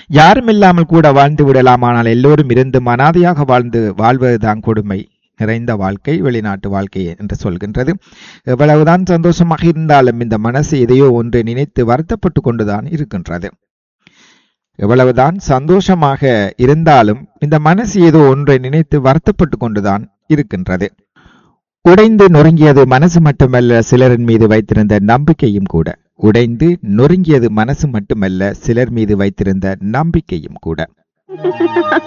யாரும் இல்லாமல் கூட வாழ்ந்து விடலாம் ஆனால் எல்லோரும் இருந்து அனாதையாக வாழ்ந்து வாழ்வதுதான் கொடுமை நிறைந்த வாழ்க்கை வெளிநாட்டு வாழ்க்கை என்று சொல்கின்றது எவ்வளவுதான் சந்தோஷமாக இருந்தாலும் இந்த மனசு எதையோ ஒன்றை நினைத்து வருத்தப்பட்டு கொண்டுதான் இருக்கின்றது எவ்வளவுதான் சந்தோஷமாக இருந்தாலும் இந்த மனசு ஏதோ ஒன்றை நினைத்து வருத்தப்பட்டு கொண்டுதான் இருக்கின்றது உடைந்து நொறுங்கியது மனசு மட்டுமல்ல சிலரின் மீது வைத்திருந்த நம்பிக்கையும் கூட உடைந்து நொறுங்கியது மனசு மட்டுமல்ல சிலர் மீது வைத்திருந்த நம்பிக்கையும் கூட